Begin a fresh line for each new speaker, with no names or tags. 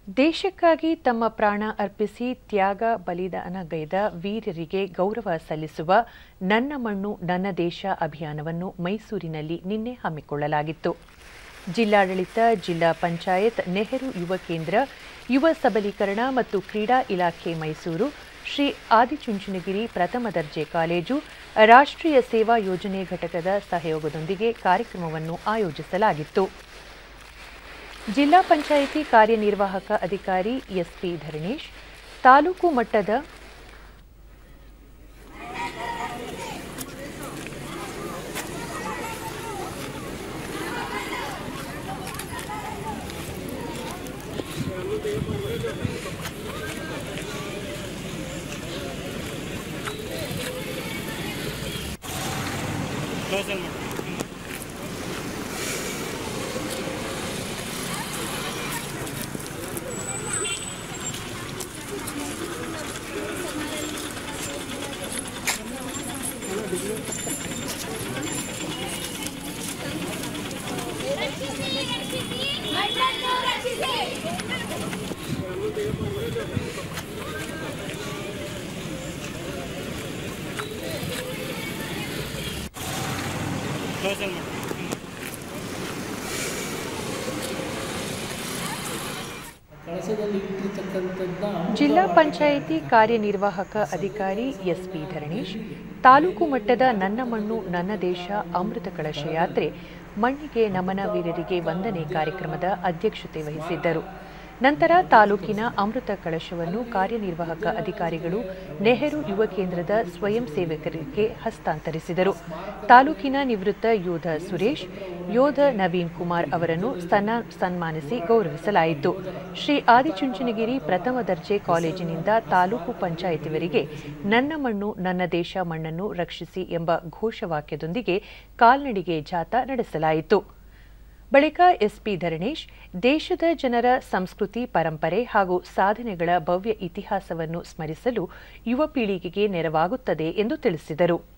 ದೇಶಕ್ಕಾಗಿ ತಮ್ಮ ಪ್ರಾಣ ಅರ್ಪಿಸಿ ತ್ಯಾಗ ಬಲಿದಾನಗೈದ ವೀರರಿಗೆ ಗೌರವ ಸಲ್ಲಿಸುವ ನನ್ನ ಮಣ್ಣು ನನ್ನ ದೇಶ ಅಭಿಯಾನವನ್ನು ಮೈಸೂರಿನಲ್ಲಿ ನಿನ್ನೆ ಹಮ್ಮಿಕೊಳ್ಳಲಾಗಿತ್ತು ಜಿಲ್ಲಾಡಳಿತ ಜಿಲ್ಲಾ ಪಂಚಾಯತ್ ನೆಹರು ಯುವ ಕೇಂದ್ರ ಯುವ ಸಬಲೀಕರಣ ಮತ್ತು ಕ್ರೀಡಾ ಇಲಾಖೆ ಮೈಸೂರು ಶ್ರೀ ಆದಿಚುಂಚನಗಿರಿ ಪ್ರಥಮ ದರ್ಜೆ ಕಾಲೇಜು ರಾಷ್ಟ್ರೀಯ ಸೇವಾ ಯೋಜನೆ ಘಟಕದ ಸಹಯೋಗದೊಂದಿಗೆ ಕಾರ್ಯಕ್ರಮವನ್ನು ಆಯೋಜಿಸಲಾಗಿತ್ತು ಜಿಲ್ಲಾ ಪಂಚಾಯಿತಿ ಕಾರ್ಯನಿರ್ವಾಹಕ ಅಧಿಕಾರಿ ಎಸ್ಪಿ ಧರಣೇಶ್ ತಾಲೂಕು ಮಟ್ಟದ
ಕ್ಲೋಸ್ ಮಾಡಿ ಕ್ಲೋಸ್ ಮಾಡಿ
ಕಳಸದಲ್ಲಿ ಇಟ್ಟಿರ್ತಕ್ಕಂಥದ್ದನ್ನ
ಜಿಲ್ಲಾ ಪಂಚಾಯಿತಿ ಕಾರ್ಯನಿರ್ವಾಹಕ ಅಧಿಕಾರಿ ಎಸ್ಪಿ ಧರಣೇಶ್ ತಾಲೂಕು ಮಟ್ಟದ ನನ್ನ ಮಣ್ಣು ನನ್ನ ದೇಶ ಅಮೃತ ಕಳಶ ಯಾತ್ರೆ ಮಣ್ಣಿಗೆ ನಮನ ವೀರರಿಗೆ ವಂದನೆ ಕಾರ್ಯಕ್ರಮದ ಅಧ್ಯಕ್ಷತೆ ವಹಿಸಿದ್ದರು ನಂತರ ತಾಲೂಕಿನ ಅಮೃತ ಕಳಶವನ್ನು ಕಾರ್ಯನಿರ್ವಾಹಕ ಅಧಿಕಾರಿಗಳು ನೆಹರು ಯುವ ಕೇಂದ್ರದ ಸ್ವಯಂ ಸೇವಕರಿಗೆ ಹಸ್ತಾಂತರಿಸಿದರು ತಾಲೂಕಿನ ನಿವೃತ್ತ ಯೋಧ ಸುರೇಶ್ ಯೋಧ ನವೀನ್ ಕುಮಾರ್ ಅವರನ್ನು ಸನ್ನ- ಸನ್ಮಾನಿಸಿ ಗೌರವಿಸಲಾಯಿತು ಶ್ರೀ ಆದಿಚುಂಚನಗಿರಿ ಪ್ರಥಮ ದರ್ಜೆ ಕಾಲೇಜಿನಿಂದ ತಾಲೂಕು ಪಂಚಾಯಿತಿವರೆಗೆ ನನ್ನ ಮಣ್ಣು ನನ್ನ ದೇಶ ಮಣ್ಣನ್ನು ರಕ್ಷಿಸಿ ಎಂಬ ಘೋಷವಾಕ್ಯದೊಂದಿಗೆ ಕಾಲ್ನಡಿಗೆ ಜಾಥಾ ನಡೆಸಲಾಯಿತು ಬಳಿಕ ಎಸ್ಪಿ ಧರಣೇಶ್ ದೇಶದ ಜನರ ಸಂಸ್ಕೃತಿ ಪರಂಪರೆ ಹಾಗೂ ಸಾಧನೆಗಳ ಭವ್ಯ ಇತಿಹಾಸವನ್ನು ಸ್ಮರಿಸಲು ಯುವ ಪೀಳಿಗೆಗೆ ನೆರವಾಗುತ್ತದೆ ಎಂದು ತಿಳಿಸಿದರು